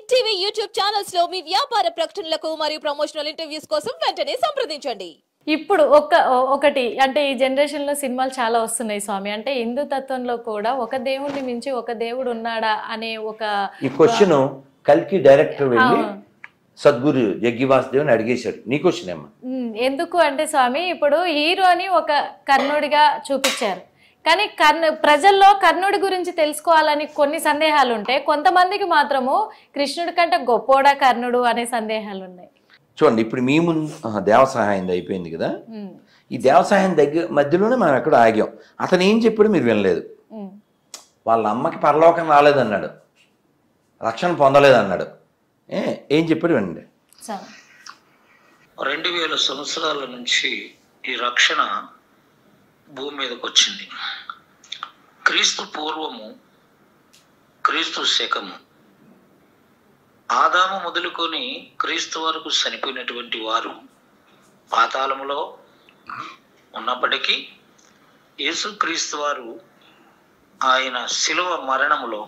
Hit TV YouTube channels లో మీ వ్యాపార ప్రకటనలకు మరియు ప్రమోషనల్ ఇంటర్వ్యూస్ కోసం వెంటనే సంప్రదించండి ఇప్పుడు ఒక ఒకటి అంటే ఈ జనరేషన్ లో సినిమాలు చాలా వస్తున్నాయి స్వామి అంటే హిందూ తత్వంలో కూడా ఒక దేవుడిని మించి ఒక దేవుడు ఉన్నాడా అనే ఒక ఈ క్వశ్చన్ కల్కి డైరెక్టర్ వెళ్ళి ఆ. సద్గురు జగ్గివాసుదేవ్ని అడిగేశాడు నీ క్వశ్చన్ ఏమ్మా ఉమ్, ఎందుకు అంటే స్వామి ఇప్పుడు హీరోని ఒక కర్ణుడిగా చూపించారు కానీ కర్ణ ప్రజల్లో కర్ణుడి గురించి తెలుసుకోవాలని కొన్ని సందేహాలు ఉంటాయి కొంతమందికి మాత్రము కృష్ణుడి కంటే గొప్పోడా కర్ణుడు అనే సందేహాలు ఉన్నాయి చూడండి ఇప్పుడు మీ ముందు ఆహా, దేవసహాయం అయిపోయింది కదా ఉమ్, ఈ దేవసహాయం దగ్గర మధ్యలోనే మనం ఎక్కడ ఆగాం అతను ఏం చెప్పాడు మీరు వినలేదు ఉమ్, వాళ్ళ అమ్మకి పరలోకం రాలేదన్నాడు రక్షణ పొందలేదన్నాడు ఏ ఏం చెప్పాడు వినండి స్వామి. రెండు వేల సంవత్సరాల నుంచి ఈ రక్షణ భూమి మీదకి వచ్చింది క్రీస్తు పూర్వము క్రీస్తు శకము ఆదాము మొదలుకొని క్రీస్తు వరకు చనిపోయినటువంటి వారు పాతాళములో ఉన్నప్పటికీ యేసు క్రీస్తు వారు ఆయన శిలువ మరణములో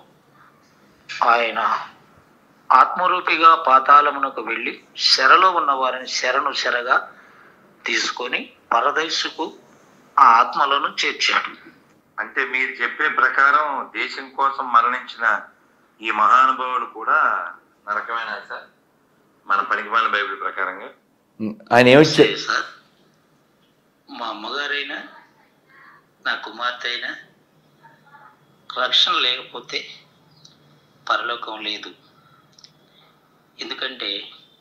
ఆయన ఆత్మరూపిగా పాతాళమునకు వెళ్ళి శరలో ఉన్న వారిని శరణు శరగా తీసుకొని పరదైసుకు ఆ ఆత్మలను చేర్చాడు అంటే మీరు చెప్పే ప్రకారం దేశం కోసం మరణించిన ఈ మహానుభావుడు కూడా నరకమైన సార్ మన పనికిమాల బైబిల్ ప్రకారంగా ఆయన ఏమి సరే సార్ మా అమ్మగారైనా నా కుమార్తె అయినా రక్షణ లేకపోతే పరలోకం లేదు ఎందుకంటే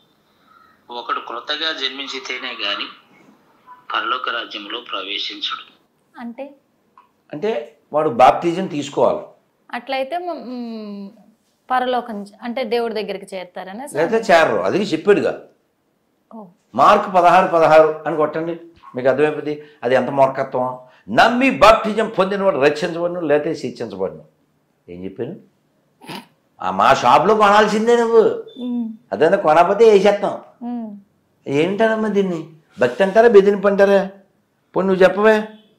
ఒకడు కృతగా జన్మించితేనే గాని పరలోక రాజ్యంలో ప్రవేశించడు అంటే అంటే వాడు బాప్తిజం తీసుకోవాలి అట్లయితే మ- మ్, పరలోకం చ- అంటే దేవుడి దగ్గరికి చేరుతారనే స్వామి? లేకపోతే చేరరు అది చెప్పాడుగా ఓ మార్క్ పదహారు పదహారు అని కొట్టండి మీకు అర్థమైపోతుంది అది ఎంత మూర్ఖత్వం నమ్మి బాప్టిజం పొందినవాడు రక్షించబడిన లేకపోతే శిక్షించబడిన ఏం చెప్పాను ఆ మా షాప్లో కొనాల్సిందే నువ్వు ఉమ్, అదే కొనకపోతే వేసేస్తాం ఉమ్. ఏంటనమ్మా దీన్ని భక్తి అంటారా బెదిరింపు అంటారా పోనీ నువ్వు చెప్పవే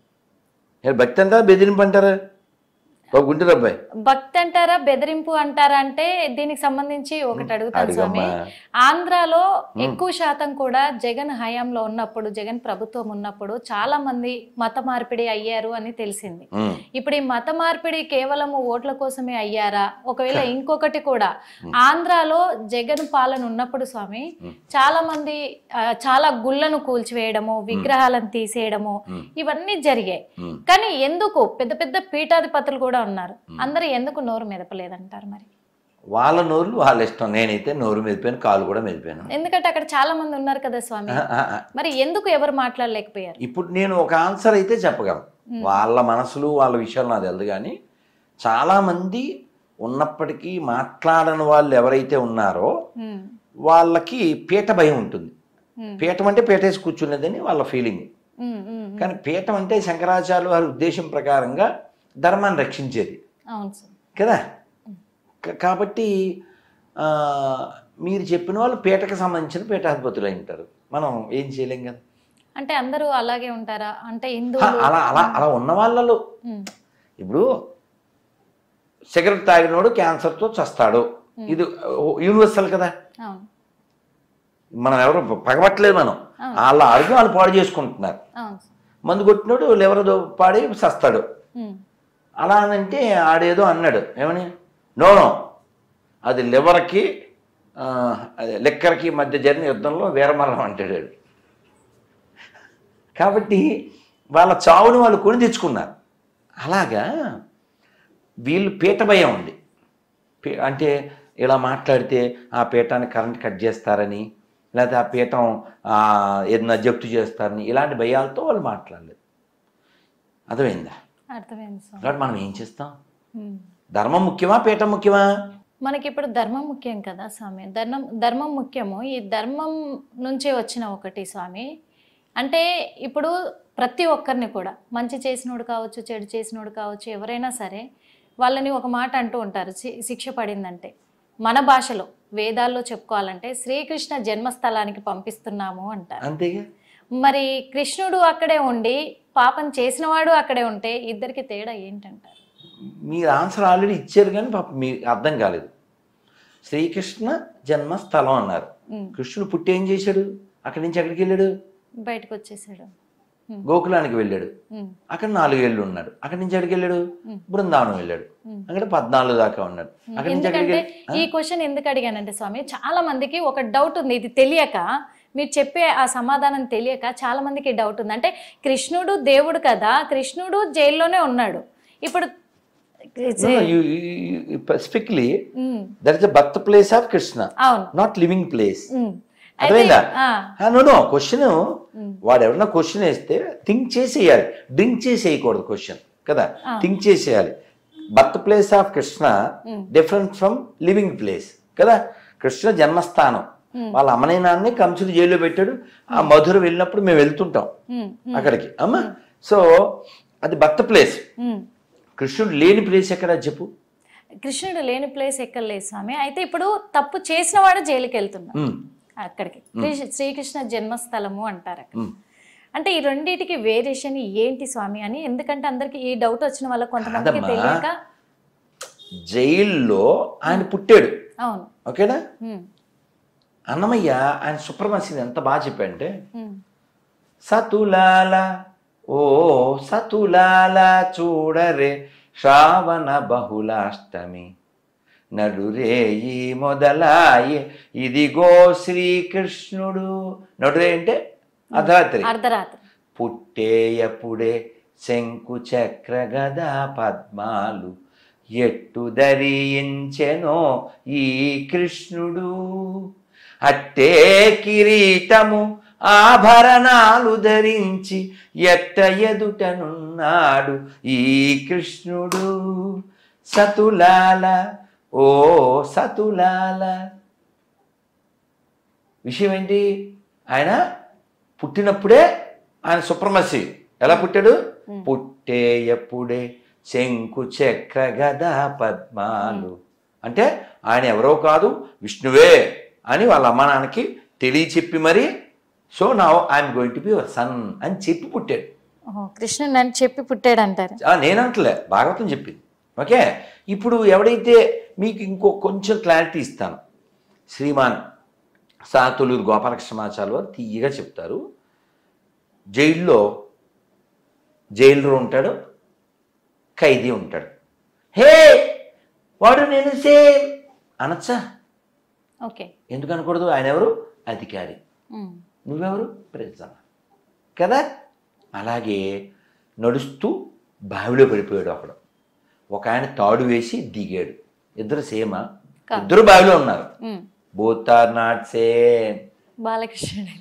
ఏ భక్తి అంటారా బెదిరింపు అంటారా ఒక గుంటూరు అబ్బాయి భక్తి అంటారా బెదిరింపు అంటారా అంటే దీనికి సంబంధించి ఒకటి అడుగుతాను స్వామి అడుగమ్మా. ఆంధ్రాలో ఎక్కువ శాతం కూడా జగన్ హయాంలో ఉన్నప్పుడు జగన్ ప్రభుత్వం ఉన్నప్పుడు చాలా మంది మత మార్పిడి అయ్యారు అని తెలిసింది ఉమ్. ఇప్పుడు ఈ మత మార్పిడి కేవలం ఓట్ల కోసమే అయ్యారా ఒకవేళ ఇంకొకటి కూడా ఆంధ్రాలో జగన్ పాలన ఉన్నప్పుడు స్వామి చాలా మంది ఆ, చాలా గుళ్ళను కూల్చివేయడము విగ్రహాలను తీసేయడము ఇవన్నీ జరిగాయి ఉమ్. కానీ ఎందుకు పెద్ద పెద్ద పీఠాధిపతులు కూడా ఉన్నారు అందరూ ఎందుకు నోరు మెదపలేదంటారు మరి వాళ్ళ నోరు వాళ్ళ ఇష్టం నేనైతే నోరు మెదిపోయాను కాలు కూడా మెదిపోయాను ఎందుకంటే అక్కడ చాలా మంది ఉన్నారు కదా స్వామి ఆ, ఆ, ఆ. మరి ఎందుకు ఎవరు మాట్లాడలేకపోయారు ఇప్పుడు నేను ఒక ఆన్సర్ అయితే చెప్పగలను వాళ్ళ మనసులు వాళ్ళ విషయాలు నాకు తెలియదు కానీ చాలామంది ఉన్నప్పటికీ మాట్లాడని వాళ్ళు ఎవరైతే ఉన్నారో ఉమ్, వాళ్ళకి పీట భయం ఉంటుంది ఉమ్, పీఠం అంటే పీటేసి కూర్చునేదని వాళ్ళ ఫీలింగ్ ఉమ్, ఉమ్, ఉమ్. కానీ పీఠం అంటే శంకరాచార్య వారి ఉద్దేశం ప్రకారంగా ధర్మాన్ని రక్షించేది అవును సార్ కదా క- కాబట్టి ఆ, మీరు చెప్పిన వాళ్ళు పీటకు సంబంధించిన పీఠాధిపతులు అయి ఉంటారు మనం ఏం చేయలేం కదా అంటే అందరూ అలాగే ఉంటారా అంటే హా, హిందువులు అలా అలా అలా ఉన్న వాళ్ళలో ఉమ్, ఇప్పుడు సిగరెట్ తాగినోడు క్యాన్సర్తో చస్తాడు ఇది యూనివర్సల్ కదా అవును మనం ఎవరు పగబట్టలేదు మనం వాళ్ళ ఆరోగ్యం వాళ్ళు పాడు చేసుకుంటున్నారు అవును సార్ మందు కొట్టినోడు లివర్ పాడి చస్తాడు ఉమ్, అలా అనంటే ఆడేదో అన్నాడు ఏమని నోనో అది లివర్కి ఆ, అదే లిక్కర్కి మధ్య జరిగిన యుద్ధంలో వీరమరణం అంటాడు వాడు. కాబట్టి వాళ్ళ చావుని వాళ్ళు కొని తెచ్చుకున్నారు అలాగా వీళ్ళు పీట భయం ఉంది పీ- అంటే ఇలా మాట్లాడితే ఆ పీఠాన్ని కరెంట్ కట్ చేస్తారని లేకపోతే ఆ పీఠం ఆ, ఏదైనా జప్తు చేస్తారని ఇలాంటి భయాలతో వాళ్ళు మాట్లాడలేదు అర్థమైందా అర్థమైంది స్వామి కాబట్టి మనం ఏం చేస్తాం ఉమ్. ధర్మం ముఖ్యమా పీఠం ముఖ్యమా మనకి ఇప్పుడు ధర్మం ముఖ్యం కదా స్వామి ధర్మం ధర్మం ముఖ్యము ఈ ధర్మం నుంచి వచ్చిన ఒకటి స్వామి అంటే ఇప్పుడు ప్రతి ఒక్కరిని కూడా మంచి చేసినోడు కావచ్చు చెడు చేసినోడు కావచ్చు ఎవరైనా సరే వాళ్ళని ఒక మాట అంటూ ఉంటారు శి- శిక్ష పడిందంటే మన భాషలో వేదాల్లో చెప్పుకోవాలంటే శ్రీకృష్ణ జన్మస్థలానికి పంపిస్తున్నాము అంటారు అంతేగా మరి కృష్ణుడు అక్కడే ఉండి పాపం చేసినవాడు అక్కడే ఉంటే ఇద్దరికి తేడా ఏంటంటారు మీరు ఆన్సర్ ఆల్రెడీ ఇచ్చారు కానీ పాప మీకు అర్థం కాలేదు శ్రీకృష్ణ జన్మస్థలం అన్నారు ఉమ్. కృష్ణుడు పుట్టి ఏం చేశాడు అక్కడి నుంచి ఎక్కడికి వెళ్ళాడు బయటకు వచ్చేసాడు ఉమ్. గోకులానికి వెళ్ళాడు ఉమ్. అక్కడ నాలుగేళ్ళు ఉన్నాడు అక్కడి నుంచి ఎక్కడికి వెళ్ళాడు ఉమ్. బృందావనం వెళ్ళాడు ఉమ్. అక్కడ పద్నాలుగు దాకా ఉన్నాడు అక్కడి నుంచి ఎక్కడికి ఎందుకంటే వెళ్ళాడు ఈ క్వశ్చన్ ఎందుకు అడిగానంటే స్వామి చాలా మందికి ఒక డౌట్ ఉంది ఇది తెలియక మీరు చెప్పే ఆ సమాధానం తెలియక చాలా మందికి డౌట్ ఉంది అంటే కృష్ణుడు దేవుడు కదా కృష్ణుడు జైల్లోనే ఉన్నాడు ఇప్పుడు specifically um, that is the birth place of Krishna అవును నాట్ లివింగ్ ప్లేస్ ఉమ్. అర్థమైందా ఆ, నో నో క్వశ్చన్ ఉమ్. వాడు ఎవరన్నా క్వశ్చన్ వేస్తే థింక్ చేసేయాలి డ్రింక్ చేసేయకూడదు క్వశ్చన్ కదా ఆ. థింక్ చేసేయాలి birth place of Krishna um. Different from living place కదా కృష్ణ జన్మస్థానం ఉమ్. వాళ్ళ అమ్మని నాన్నే కంసుడు జైల్లో పెట్టాడు ఆ మధుర వెళ్ళినప్పుడు మేము వెళ్తుంటాం ఉమ్, ఉమ్, అక్కడికి అమ్మా సో అది బర్త్ ప్లేస్ ఉమ్. కృష్ణుడు లేని ప్లేస్ ఎక్కడ చెప్పు కృష్ణుడు లేని ప్లేస్ ఎక్కడ లేదు స్వామి అయితే ఇప్పుడు తప్పు చేసిన వాడు జైలుకి వెళ్తున్నాడు ఉమ్, అక్కడికి కృష్ణ- శ్రీకృష్ణ జన్మస్థలము అంటారు అక్కడ ఉమ్. అంటే ఈ రెండింటికి వేరియేషన్ ఏంటి స్వామి అని ఎందుకంటే అందరికి ఈ డౌట్ వచ్చిన వాళ్ళ కొంతమందికి కాదమ్మా. తెలియక జైల్లో ఆయన పుట్టాడు అవును ఓకేనా ఉమ్, అన్నమయ్య ఆయన సుప్రమణ్యం ఎంత బాగా చెప్పాడంటే ఉమ్, సతులాల ఓ సతులాల చూడరే శ్రావణ బహుళాష్టమి నడురేయి మొదలాయి ఇదిగో శ్రీకృష్ణుడు నడురే అంటే అర్ధరాత్రి అర్ధరాత్రి పుట్టేయపుడే శంకు చక్ర గదా పద్మాలు ఎట్టు ధరించెనో ఈ కృష్ణుడు అట్టే కిరీటము ఆభరణాలు ధరించి ఎట్ట ఎదుటనున్నాడు ఈ కృష్ణుడు సతులాల ఓ సతులాల విషయం ఏంటి ఆయన పుట్టినప్పుడే ఆయన సుప్రమసి ఎలా పుట్టాడు పుట్టేయప్పుడే శంకు చక్ర గదా పద్మాలు అంటే ఆయన ఎవరో కాదు విష్ణువే అని వాళ్ళ అమ్మ నాన్నకి తెలియచెప్పి మరి సో నా I'm going to be your son అని చెప్పి పుట్టాడు ఓహో, కృష్ణుడు అని చెప్పి పుట్టాడు అంటారు ఆ, నేనంటలే భాగవతం చెప్పింది ఓకే ఇప్పుడు ఎవడైతే మీకు ఇంకో కొంచెం క్లారిటీ ఇస్తాను శ్రీమాన్ సాతులూరు గోపాలకృష్ణమాచార్య వారు తీయగా చెప్తారు జైల్లో జైల్లో ఉంటాడు ఖైదీ ఉంటాడు హే వాడు నేను సేమ్ అనొచ్చా ఓకే ఎందుకు అనకూడదు ఆయన ఎవరు అధికారి ఉమ్, నువ్వెవరు ప్రజల కదా అలాగే నడుస్తూ బావిలో పడిపోయాడు ఒకడు ఒక ఆయన తాడు వేసి దిగాడు ఇద్దరు సేమ కాదు. ఇద్దరు బావిలో ఉన్నారు um, both are not same బాలకృష్ణుడు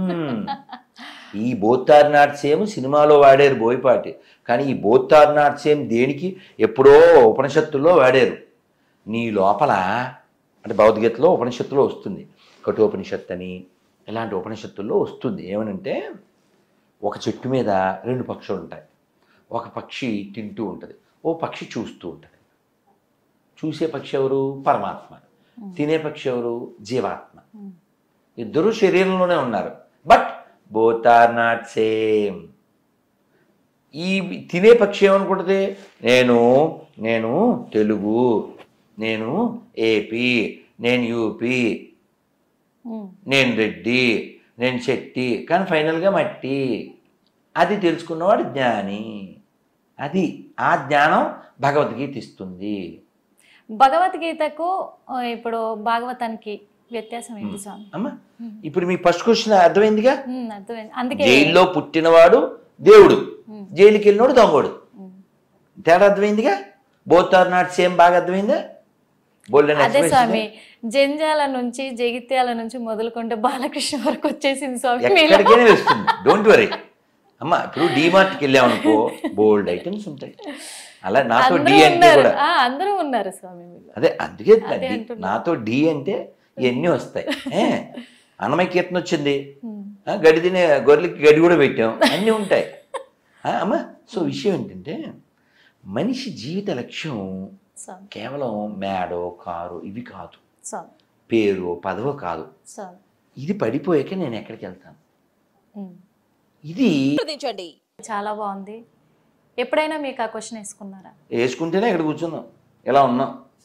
ఈ బోత్ ఆర్ నాట్ సేమ్ సినిమాలో వాడారు బోయపాటి కానీ ఈ బోత్ ఆర్ నాట్ సేమ్ దేనికి ఎప్పుడో ఉపనిషత్తుల్లో వాడారు నీ లోపల అంటే భగవద్గీతలో ఉపనిషత్తులో వస్తుంది కఠోపనిషత్తు అని ఇలాంటి ఉపనిషత్తుల్లో వస్తుంది ఏమనంటే ఒక చెట్టు మీద రెండు పక్షులు ఉంటాయి ఒక పక్షి తింటూ ఉంటుంది ఓ పక్షి చూస్తూ ఉంటుంది చూసే పక్షి ఎవరు పరమాత్మ తినే పక్షి ఎవరు జీవాత్మ ఉమ్, ఇద్దరు శరీరంలోనే ఉన్నారు but both are not same ఈ తినే పక్షి ఏమనుకుంటుంది నేను నేను తెలుగు నేను ఏపీ నేను యూపీ ఉమ్, నేను రెడ్డి నేను శెట్టి కానీ ఫైనల్గా మట్టి అది తెలుసుకున్నవాడు జ్ఞాని అది ఆ జ్ఞానం భగవద్గీత ఇస్తుంది భగవద్గీతకు ఆ, ఇప్పుడు భాగవతానికి వ్యత్యాసం ఏంటి స్వామి అమ్మా ఇప్పుడు మీ ఫస్ట్ క్వశ్చన్ అర్థమైందిగా ఉమ్, అర్థమైంది అందుకే జైల్లో పుట్టినవాడు దేవుడు ఉమ్, జైలుకి వెళ్ళినోడు దొంగోడు ఉమ్. తేడా అర్థమైందిగా బోత్ ఆర్ నాట్ సేమ్ బాగా అర్థమైందా బోల్డెన్ అదే స్వామి జంజాల నుంచి జగిత్యాల నుంచి మొదలుకుంటే బాలకృష్ణ వరకు వచ్చేసింది స్వామి మీలో. ఎక్కడికైనా వస్తుంది డోంట్ వరీ అమ్మ ఇప్పుడు డిమార్ట్కి వెళ్ళామనుకో బోల్డ్ ఐటమ్స్ ఉంటాయి అలా నాతో అందరూ డి అంటే ఉన్నారు కూడా ఆ, అందరూ ఉన్నారు స్వామి మీలో. అదే అందుకే అదే డి- అంటున్నా. నాతో డి అంటే ఇవన్నీ వస్తాయి ఏ అన్నమయ్య కీర్తన వచ్చింది ఉమ్, ఆ, గడి తినే గొర్రెలకి గడి కూడా పెట్టాం అన్నీ ఉంటాయి ఆ, అమ్మా సో విషయం ఏంటంటే మనిషి జీవిత లక్ష్యం స్వామి కేవలం మేడో కారు ఇవి కాదు స్వామి పేరు పదవో కాదు స్వామి ఇది పడిపోయాక నేను ఎక్కడికి వెళ్తాను ఉమ్. ఇది సంప్రదించండి చాలా బాగుంది ఎప్పుడైనా మీకు ఆ క్వశ్చన్ వేసుకున్నారా వేసుకుంటేనే ఇక్కడ కూర్చున్నాం ఇలా ఉన్నాం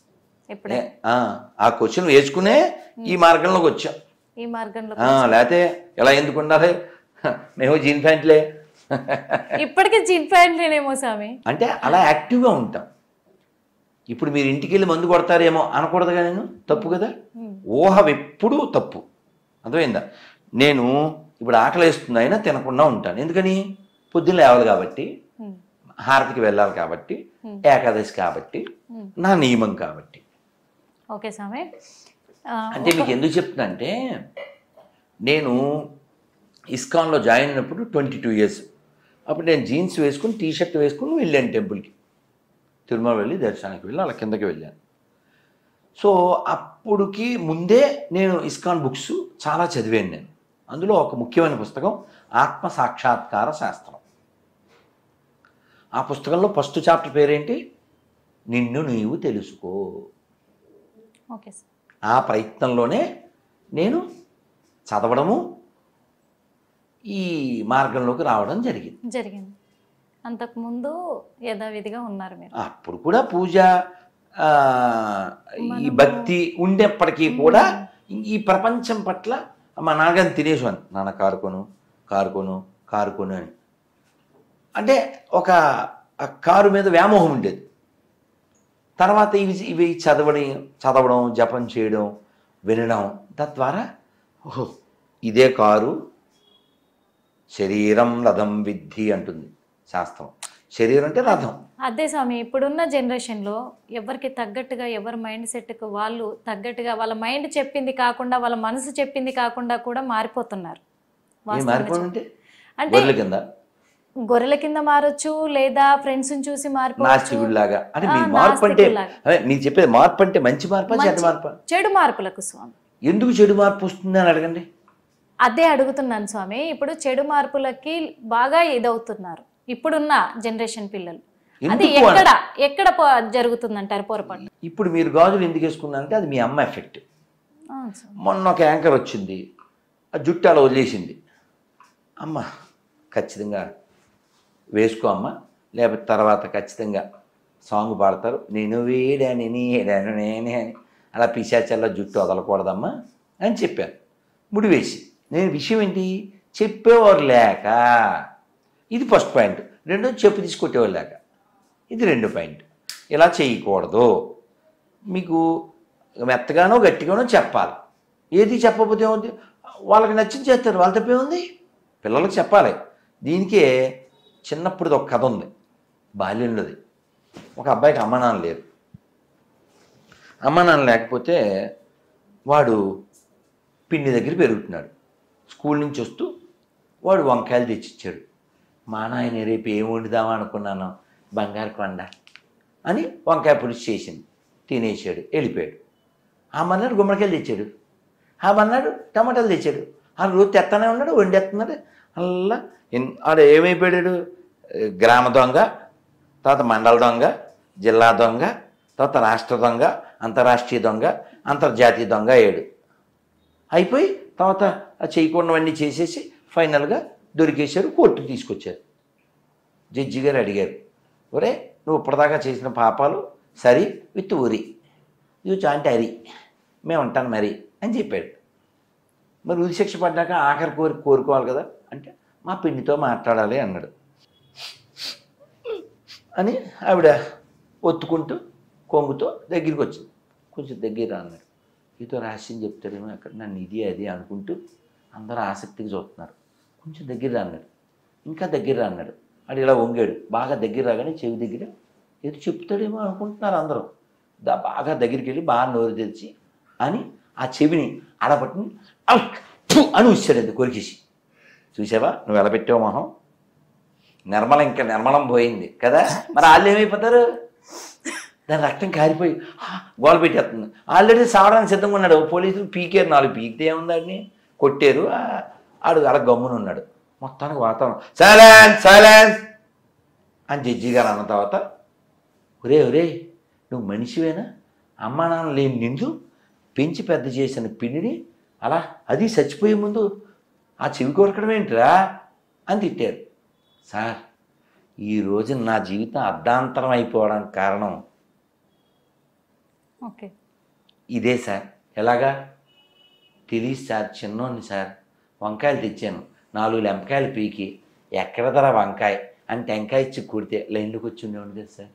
ఇప్పుడే ఏ, ఆ, ఆ క్వశ్చన్ వేసుకునే ఈ మార్గంలోకి వచ్చాం ఈ మార్గంలో ఆ, లేకపోతే ఇలా ఎందుకు ఉండాలి హ, మేము జీన్ ప్యాంట్లే ఇప్పటికే జీన్ ప్యాంట్లేనేమో స్వామి అంటే అలా యాక్టివ్గా ఉంటాం ఇప్పుడు మీరు ఇంటికి వెళ్ళి మందు కొడతారేమో అనకూడదుగా నేను తప్పు కదా ఊహ ఎప్పుడూ తప్పు అర్థమైందా నేను ఇప్పుడు ఆకలి వేస్తుంది అయినా తినకుండా ఉంటాను ఎందుకని పొద్దున్న లేవాలి కాబట్టి ఉమ్, హారతికి వెళ్ళాలి కాబట్టి ఏకాదశి కాబట్టి నా నియమం కాబట్టి ఓకే స్వామి ఆ, అంటే మీకు ఎందుకు చెప్తున్నా అంటే నేను ఇస్కాన్లో జాయిన్ అయినప్పుడు ట్వంటీ టూ ఇయర్స్ అప్పుడు నేను జీన్స్ వేసుకుని టీ షర్ట్ వేసుకుని వెళ్ళాను టెంపుల్కి తిరుమల వెళ్ళి దర్శనానికి వెళ్ళి అలా కిందకి వెళ్ళాను సో అప్పుడుకి ముందే నేను ఇస్కాన్ బుక్స్ చాలా చదివాను నేను అందులో ఒక ముఖ్యమైన పుస్తకం ఆత్మ సాక్షాత్కార శాస్త్రం ఆ పుస్తకంలో ఫస్ట్ చాప్టర్ పేరేంటి నిన్ను నీవు తెలుసుకో ఓకే సార్ ఆ ప్రయత్నంలోనే నేను చదవడము ఈ మార్గంలోకి రావడం జరిగింది జరిగింది అంతకుముందు యథావిధిగా ఉన్నారు మీరు అప్పుడు కూడా పూజ ఆ, ఈ భక్తి ఉండేప్పటికీ కూడా ఈ ప్రపంచం పట్ల మా నాన్నగారిని తినేసాను నాన్న కారుకొను కారుకొను కారుకొను అని అంటే ఒక ఆ కారు మీద వ్యామోహం ఉండేది తర్వాత ఇవి ఇవి చదవడం చదవడం జపం చేయడం వినడం తద్వారా ఓహో ఇదే కారు శరీరం రథం విద్ధి అంటుంది శాస్త్రం శరీరం అంటే రథం అదే స్వామి ఇప్పుడున్న జనరేషన్లో ఎవరికి తగ్గట్టుగా ఎవరి మైండ్ సెట్కి వాళ్ళు తగ్గట్టుగా వాళ్ళ మైండ్ చెప్పింది కాకుండా వాళ్ళ మనసు చెప్పింది కాకుండా కూడా మారిపోతున్నారు ఏం వాస్తవంగా మారిపోవడం అంటే అంటే గొర్రెల కింద గొర్రెల కింద మారొచ్చు లేదా ఫ్రెండ్స్ చూసి మారిపోవచ్చు నాస్తికుడిలాగా అంటే మీ ఆ, మార్పు అంటే నాస్తికుడిలాగా. అదే మీరు చెప్పేది మార్పు అంటే మంచి మార్పా చెడ్డ మంచి- మార్పా చెడు మార్పులకు స్వామి ఎందుకు చెడు మార్పు వస్తుంది అని అడగండి అదే అడుగుతున్నాను స్వామి ఇప్పుడు చెడు మార్పులకి బాగా ఇదవుతున్నారు ఇప్పుడున్న జనరేషన్ పిల్లలు అది ఎందుకు అని? ఎక్కడ ఎక్కడ పో- జరుగుతుందంటారు పొరపాటు ఇప్పుడు మీరు గాజులు ఎందుకు వేసుకున్నారంటే అది మీ అమ్మ ఎఫెక్ట్ అవును స్వామి. మొన్న ఒక యాంకర్ వచ్చింది ఆ జుట్టు అలా వదిలేసింది అమ్మ ఖచ్చితంగా వేసుకో అమ్మ లేకపోతే తర్వాత ఖచ్చితంగా సాంగ్ పాడతారు నేను వేడాని నీడాను నేనే అని అలా పిశాచల్లా జుట్టు వదలకూడదమ్మా అని చెప్పాను ముడివేసి నేను విషయం ఏంటి చెప్పేవారు లేక ఇది ఫస్ట్ పాయింట్ రెండో చెప్పు తీసుకొట్టేవారు లేక ఇది రెండు పాయింట్ ఇలా చేయకూడదు మీకు మెత్తగానో గట్టిగానో చెప్పాలి ఏది చెప్పకపోతే ఏముంది వాళ్ళకి నచ్చింది చేస్తారు వాళ్ళ తప్పేముంది పిల్లలకు చెప్పాలి దీనికే చిన్నప్పుడు ఒక కథ ఉంది బాల్యంలోది ఒక అబ్బాయికి అమ్మ నాన్న లేరు అమ్మ నాన్న లేకపోతే వాడు పిన్ని దగ్గర పెరుగుతున్నాడు స్కూల్ నుంచి వస్తూ వాడు వంకాయలు తెచ్చిచ్చాడు మా నాయన రేపు ఏం వండుదామా అనుకున్నాను బంగారు కొండ అని వంకాయ పులుసు చేసింది తినేసాడు వెళ్ళిపోయాడు ఆ మన్నాడు గుమ్మడికాయలు తెచ్చాడు ఆ మన్నాడు టమాటాలు తెచ్చాడు ఆ రోజు తెస్తానే ఉన్నాడు వండేస్తున్నాడు అలా ఎన్- ఆడు ఏమైపోయాడు గ్రామ దొంగ తర్వాత మండల దొంగ జిల్లా దొంగ తర్వాత రాష్ట్ర దొంగ అంతరాష్ట్రీయ దొంగ అంతర్జాతీయ దొంగ అయ్యాడు అయిపోయి తర్వాత ఆ చేయకుండావన్నీ చేసేసి ఫైనల్గా దొరికేశారు కోర్టుకు తీసుకొచ్చారు జడ్జి గారు అడిగారు ఒరే నువ్వు ఇప్పటిదాకా చేసిన పాపాలు సరి విత్ ఊరి ఇవి అంటే అరి మేము ఉంటాను మరి అని చెప్పాడు మరి ఉరి శిక్ష పడ్డాక ఆఖరి కోరి కోరుకోవాలి కదా అంటే మా పిండితో మాట్లాడాలి అన్నాడు అని ఆవిడ ఒత్తుకుంటూ కొంగుతో దగ్గరికి వచ్చింది కొంచెం దగ్గర రా అన్నాడు ఇదో రహస్యం చెప్తాడేమో అక్కడ నన్ను ఇది అది అనుకుంటూ అందరూ ఆసక్తిగా చూస్తున్నారు కొంచెం దగ్గర రా అన్నాడు ఇంకా దగ్గర రా అన్నాడు అది ఇలా వంగాడు బాగా దగ్గర రాగానే చెవి దగ్గర ఏదో చెప్తాడేమో అనుకుంటున్నారు అందరూ దా బాగా దగ్గరికి వెళ్ళి బాగా నోరు తెరిచి అని ఆ చెవిని అడపట్టుని అక్ ఫు అని వచ్చాడు అది కొరికేసి చూసావా నువ్వు ఎలా పెట్టావు మొహం నిర్మలం ఇంకా నిర్మలం పోయింది కదా మరి వాళ్ళు ఏమైపోతారు దాని రక్తం కారిపోయి "ఆ, గోల పెట్టేస్తుంది ఆల్రెడీ సావడానికి సిద్ధంగా ఉన్నాడు పోలీసులు పీకారు నాలుగు పీకితే ఏముందని కొట్టారు ఆ, ఆడు అలా గమ్మున ఉన్నాడు మొత్తానికి వాతావరణం సైలెన్స్ సైలెన్స్ అని జడ్జి గారు అన్న తర్వాత ఒరే ఒరే నువ్వు మనిషివేనా అమ్మా నాన్న లేని నిండు పెంచి పెద్ద చేసిన పిండిని అలా అది చచ్చిపోయే ముందు ఆ చెవి కొరకడం ఏంటిరా అని తిట్టారు సార్ ఈ రోజు నా జీవితం అర్ధాంతరం అయిపోవడానికి కారణం ఓకే ఇదే సార్ ఎలాగా తెలియదు సార్ చిన్నోడిని సార్ వంకాయలు తెచ్చాను నాలుగు లెంపకాయలు పీకి ఎక్కడ ధర వంకాయ అని టెంకాయ ఇచ్చి కుడితే లైన్లోకి వచ్చి ఉండేవాడు కదా సార్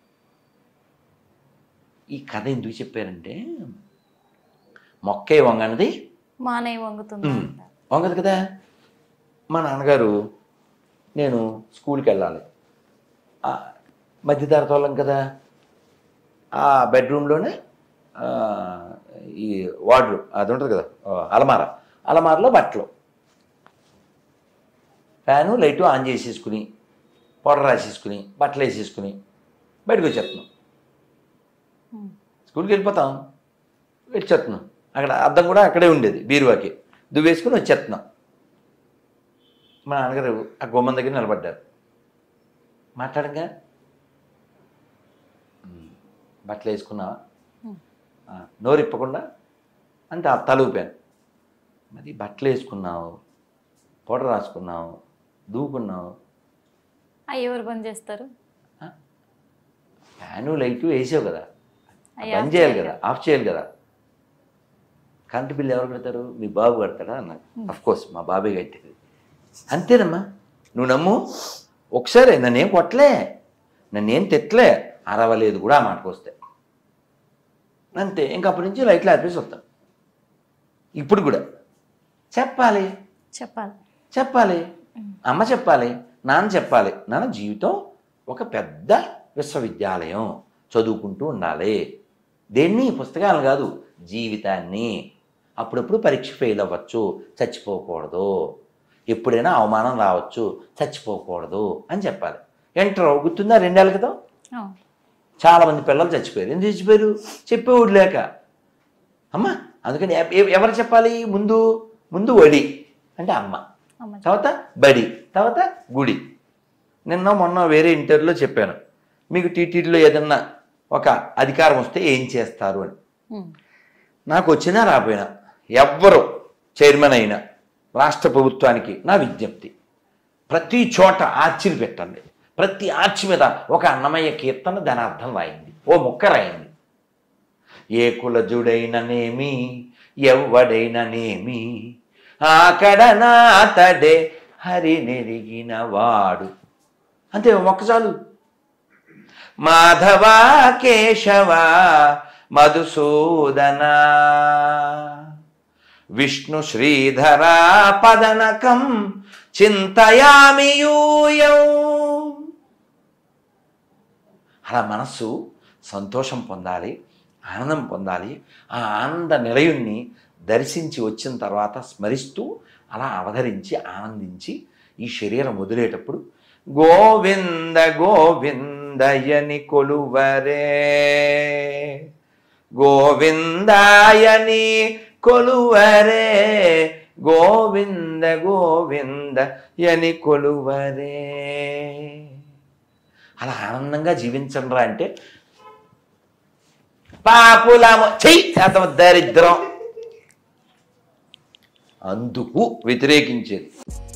ఈ కథ ఎందుకు చెప్పారంటే మొక్కే వంగనది మానయ్య వంగుతుంది ఉమ్. అంటారు. వంగదు కదా మా నాన్నగారు నేను స్కూల్కి వెళ్ళాలి ఆ, మధ్యతరగతి వాళ్ళం కదా ఆ బెడ్రూమ్లోనే ఆ, ఈ వార్డ్రూమ్ అది ఉంటుంది కదా ఆ, అలమార అలమారలో బట్టలు ఫ్యాను లైటు ఆన్ చేసేసుకుని పౌడర్ రాసేసుకుని బట్టలు వేసేసుకుని బయటకు వచ్చేస్తున్నాం ఉమ్. స్కూల్కి వెళ్ళిపోతాం వచ్చేస్తున్నాం అక్కడ అద్దం కూడా అక్కడే ఉండేది బీరువాకి దువ్వేసుకుని వచ్చేస్తున్నాం మా నాన్నగారు ఆ గుమ్మం దగ్గర నిలబడ్డారు మాట్లాడంగా "ఉమ్, బట్టలు వేసుకున్నావా ఉమ్. "ఆ, నోరు ఇప్పకుండా అంటే ఆ తల ఊపాను మరి బట్టలు వేసుకున్నావు పౌడర్ రాసుకున్నావు దూకున్నావు అవి ఎవరు బంద్ చేస్తారు ఫ్యాను లైటు వేసావు కదా అవి బంద్ ఆఫ్ చేయాలి చేయాలి కదా ఆఫ్ చేయాలి కదా కరెంటు బిల్లు ఎవరు కడతారు మీ బాబు కడతాడా అన్నారు అఫ్ కోర్స్ మా బాబే కట్టేది అంతేనమ్మా నువ్వు నమ్ము ఒకసారి నన్నేం కొట్టలే నన్నేం తెట్టలే అరవలేదు కూడా ఆ మాటకు వస్తే అంతే ఇంక అప్పటి నుంచి లైట్లు ఆపేసి వస్తాం ఇప్పుడు కూడా చెప్పాలి చెప్పాలి చెప్పాలి అమ్మ చెప్పాలి నాన్న చెప్పాలి నాన్న జీవితం ఒక పెద్ద విశ్వవిద్యాలయం చదువుకుంటూ ఉండాలి దేన్ని పుస్తకాలు కాదు జీవితాన్ని అప్పుడప్పుడు పరీక్ష ఫెయిల్ అవ్వచ్చు చచ్చిపోకూడదు ఎప్పుడైనా అవమానం రావచ్చు చచ్చిపోకూడదు అని చెప్పాలి ఎంటర్ గుర్తుందా రెండేళ్ళ క్రితం అవును. చాలామంది పిల్లలు చచ్చిపోయారు ఎందుకు చచ్చిపోయారు చెప్పేవాడు లేక అమ్మ అందుకని ఎ- ఎ- ఎవరు చెప్పాలి ముందు ముందు వడి అంటే అమ్మ అమ్మ తర్వాత బడి తర్వాత గుడి నిన్న మొన్న వేరే ఇంటర్వ్యూలో చెప్పాను మీకు టీటీడీలో ఏదన్నా ఒక అధికారం వస్తే ఏం చేస్తారు అని ఉమ్. నాకు వచ్చినా రాపోయినా ఎవ్వరు చైర్మన్ అయినా రాష్ట్ర ప్రభుత్వానికి నా విజ్ఞప్తి ప్రతి చోట ఆర్చిలు పెట్టండి ప్రతి ఆర్చి మీద ఒక అన్నమయ్య కీర్తన దాని అర్థం రాయింది ఓ ముక్క రాయింది ఏ కులజుడైననేమి ఎవ్వడైననేమి ఆకడనాతడే హరి నెరిగిన వాడు అంతే ఓ మొక్క చాలు మాధవ కేశవ మధుసూదన విష్ణు శ్రీధర పదనకం చింతయామి యూయం అలా మనస్సు సంతోషం పొందాలి ఆనందం పొందాలి ఆ ఆనంద నిలయుణ్ణి దర్శించి వచ్చిన తర్వాత స్మరిస్తూ అలా అవతరించి ఆనందించి ఈ శరీరం వదిలేటప్పుడు గోవింద గోవిందయని కొలువరే గోవిందాయని కొలువరే గోవింద గోవింద యని కొలువరే అలా ఆనందంగా జీవించండి రా అంటే పాపులము చెయ్యి శాతం దరిద్రం అందుకు వ్యతిరేకించేది